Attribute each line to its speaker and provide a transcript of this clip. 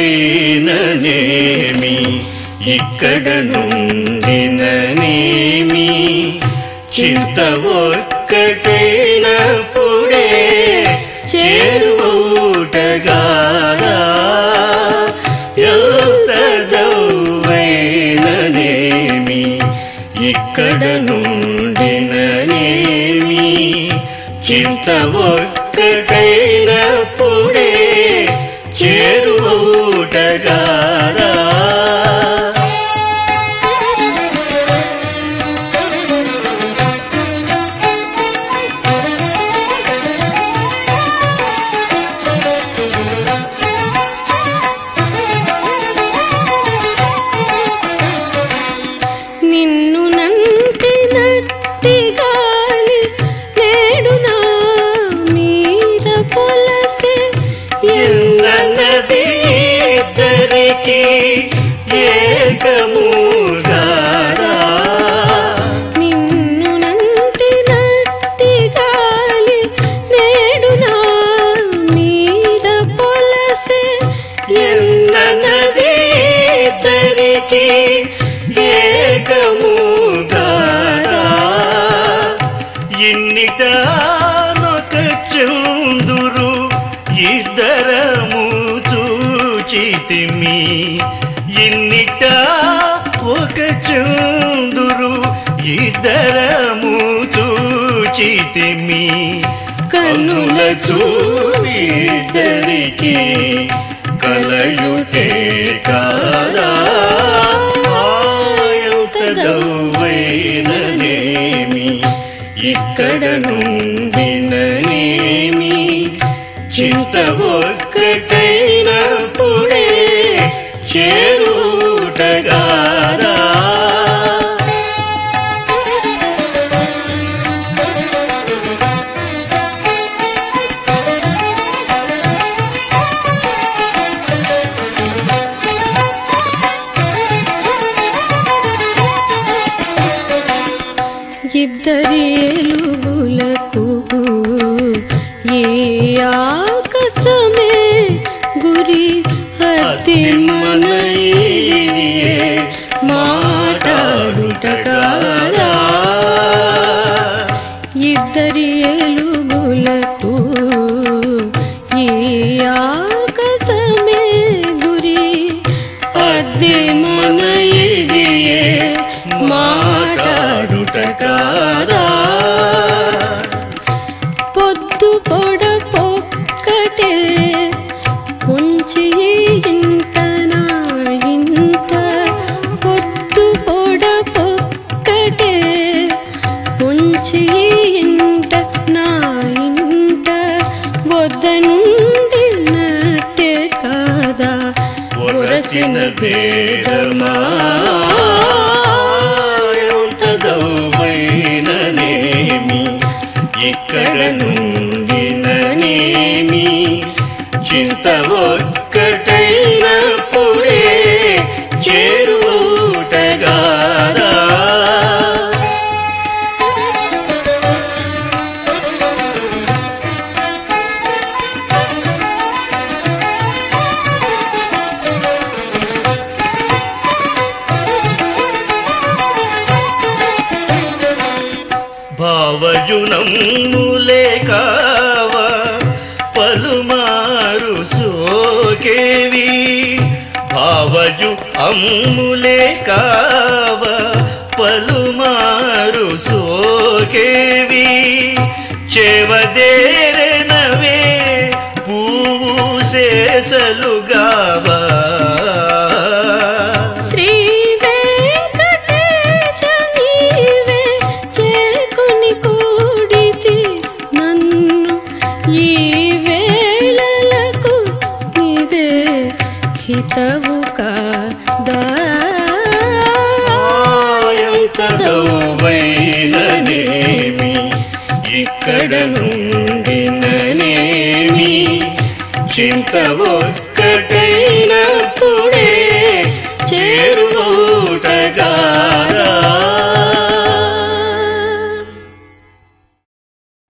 Speaker 1: పోయిననేమి ఇక్కడ నుండిననేమి చింత ఒక్కటైనప్పుడే చేరుటగారా ఎంతదౌవైననేమి ఇక్కడ నుండిననేమి చింత ఒక్కటైనప్పుడే చేరుటగారా
Speaker 2: నిన్ను నంటి నట్టి గాలి నేడు నా మీద పొలసే
Speaker 1: ఎన్నది ఇద్దరికి ఏకముగారా
Speaker 2: నిన్ను నంటి నట్టి గాలి నేడు నా మీద పొలసే
Speaker 1: ఎన్నది ఇద్దరికి ఏకముగారా ఇన్నిటానొక చందురు ఇద్దరము చూచితిమి ఇన్నిట ఒక చందురు ఇద్దరము చూచితిమి కన్నుల చూద్దరికి కలయుటే కాదా ఆయుతదౌవైననేమి ఇక్కడ నుండిననేమి చింత ఒక్కటైనప్పుడే చేరుటగారా
Speaker 2: ఇద్దరి ఎలుగులకు ఈ ఆకాశమే గురి అతి మన
Speaker 1: మనయే మాటాడుట కాదా
Speaker 2: ఇద్దరి ఎలుగులకు ఈ ఆకాశమే గురి అద్దె మన
Speaker 1: ఇదియే మాటాడుట కాదా
Speaker 2: పొద్దు పొడ పొక్కటే కొంచి ఇంట నా ఇంట పొద్దు పొడ పొక్కటే కొంచి ఇంట నా ఇంట వద్ద నుండి నట్టే కాదా
Speaker 1: ఒరసిన భేదమా ఎంతదౌవైననేమి ఇక్కడ నుండిననేమి చింత ఒక్కటైనప్పుడే చేరుటగారా భావజునములే కావ పలుమారు సోకేవి భావజు అమ్ములే కావ పలుమారు సోకేవి చెవదేరనవే పూసేసలుగావా
Speaker 2: శ్రీ వెంకటేశ నీవే చేకుని కూడితి నన్ను ఈ వేళలకు ఇదే హితవు కాదా
Speaker 1: ఎంతదౌవైననేమి ఇక్కడ నుండిననేమి చింత ఒక్క